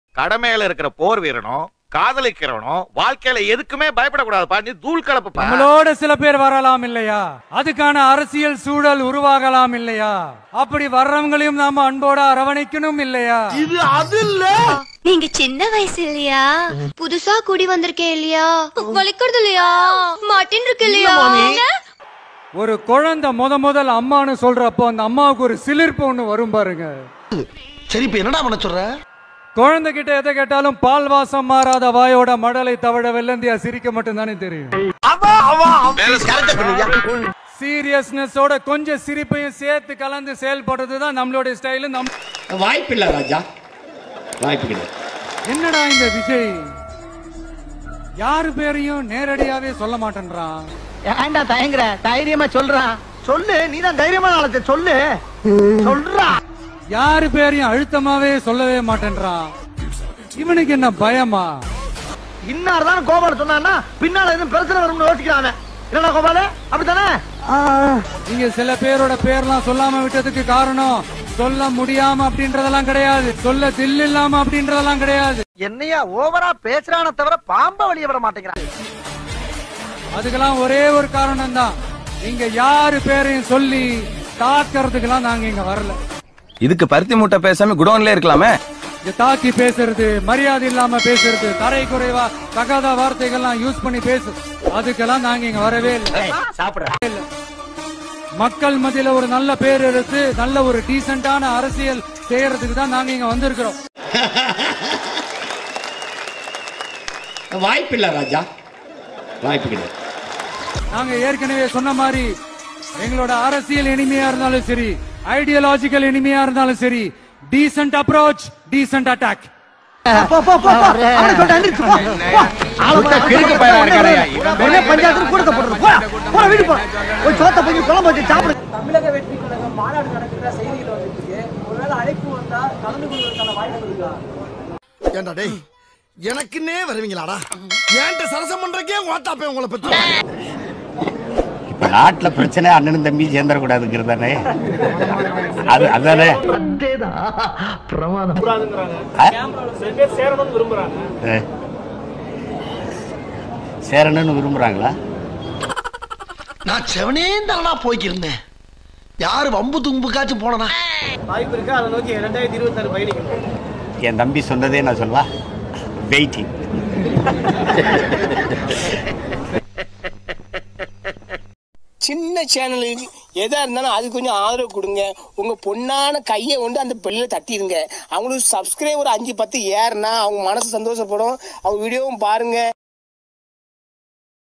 கடமையில இருக்கிற போர் வீரனும் காதலிக்கிறவனும் வாழ்க்கையில எதுக்குமே பயப்படக்கூடாதுப்பா நீ தூள் கலப்புப்பா நம்மளோட சில பேர் வரலாம் இல்லையா அதுக்கான அரசியல் சூழல் உருவாகலாம் இல்லையா அப்படி வர்றவங்களையும் நாம அன்போட அரவணைக்கணும் இல்லையா நீங்க சின்ன வயசு இல்லையா புதுசா குடி வந்திருக்கேன் இல்லையா வலிக்கிறது இல்லையா மாட்டின் இருக்கு இல்லையா ஒரு குழந்தை முத முதல் அம்மான்னு சொல்றப்போ அந்த அம்மாவுக்கு ஒரு சிலிர்ப்பு ஒண்ணு வரும் பாருங்க சரி இப்ப என்னடா பண்ண சொல்ற குழந்தை கிட்ட எதை கேட்டாலும் பால் வாசம் மாறாத வாயோட மடலை தவிட வெள்ளந்தியா சிரிக்க மட்டும்தானே தெரியும் சீரியஸ்னஸோட கொஞ்சம் சிரிப்பையும் சேர்த்து கலந்து செயல்படுறது தான் நம்மளுடைய ஸ்டைலு நம் வாய்ப்பில்லை ராஜா வாய்ப்பு கிடையாது என்னடா இந்த விஜய் யாரு பேரையும் நேரடியாவே சொல்ல மாட்டேன்றான் ஏன்டா தயங்குற தைரியமா சொல்றான் சொல்லு நீதான் தைரியமான ஆளத்தை சொல்லு சொல்றா யாரு பேரையும் அழுத்தமாவே சொல்லவே மாட்டேன்றான் இவனுக்கு என்ன பயமா இன்னார் தான் கோபால சொன்னான்னா பின்னால எதுவும் பிரச்சனை வரும்னு யோசிக்கிறான் அவன். என்னடா கோபால அப்படித்தானே நீங்க சில பேரோட பேர்லாம் சொல்லாம விட்டதுக்கு காரணம் சொல்ல முடியாம அப்படின்றதெல்லாம் கிடையாது சொல்ல தில் இல்லாம அப்படின்றதெல்லாம் கிடையாது என்னையா ஓவரா பேசுறான தவிர பாம்ப வழிய விட மாட்டேங்கிறான் அதுக்கெல்லாம் ஒரே ஒரு காரணம் தான் நீங்க யாரு பேரையும் சொல்லி தாக்கறதுக்கெல்லாம் நாங்க இங்க வரல இதுக்கு பருத்தி மூட்டை பேசாம குடோன்ல இருக்கலாமே இங்க தாக்கி பேசுறது மரியாதை இல்லாம பேசுறது தரை குறைவா தகாத வார்த்தைகள்லாம் யூஸ் பண்ணி பேசு அதுக்கெல்லாம் நாங்க இங்க வரவே இல்லை இல்ல. மக்கள் மத்தியில ஒரு நல்ல பேர் எடுத்து நல்ல ஒரு டீசென்டான அரசியல் செய்யறதுக்கு தான் நாங்க இங்க வந்திருக்கிறோம் வாய்ப்பில்லை ராஜா வாய்ப்பு கிடையாது நாங்க ஏற்கனவே சொன்ன மாதிரி எங்களோட அரசியல் இனிமையா இருந்தாலும் சரி ஐடியாலஜிக்கல் இனிமையா இருந்தாலும் சரி decent approach decent attack panchayat கூட போடுறது போடா, போடா, வீட்டுக்கு போடா. போய் சோத்த போய் குழம்பு வச்சு சாப்பிடு தமிழக வெற்றி கழகம் மாநாடு நடக்கிற செய்திகள் வந்துருக்கு ஒருவேளை அழைப்பு வந்தா கலந்து கொள்வதற்கான வாய்ப்பு இருக்கா ஏண்டா டேய் எனக்குன்னே வருவீங்களாடா ஏன்ட்ட சரசம் பண்றக்கே ஓட்டாப்பே உங்களை பத்தி இப்ப நாட்டுல பிரச்சனை அண்ணனும் தம்பி சேர்ந்துடக்கூடாதுங்கிறது தானே அது அதானே பிரமாதம் அஹ். சேரணும்னு விரும்புறாங்களா நான் செவனே தானடா போய்க்கிருந்தேன் யாரு வம்பு தும்புக்காச்சும் போனனா வாய்ப்பு இருக்கா அதை நோக்கி ரெண்டாயிரத்தி இருபத்தாறு பயணிக்கணும் என் தம்பி சொன்னதே நான் சொல்வா வெயிட்டிங் சின்ன சேனலுக்கு எதா இருந்தாலும் அது கொஞ்சம் ஆதரவு கொடுங்க உங்க பொண்ணான கையை கொண்டு அந்த பெல்லில தட்டிடுங்க அவங்களுக்கு சப்ஸ்கிரைபர் அஞ்சு பத்து ஏறுனா அவங்க மனசு சந்தோஷப்படும் அவங்க வீடியோவும் பாருங்க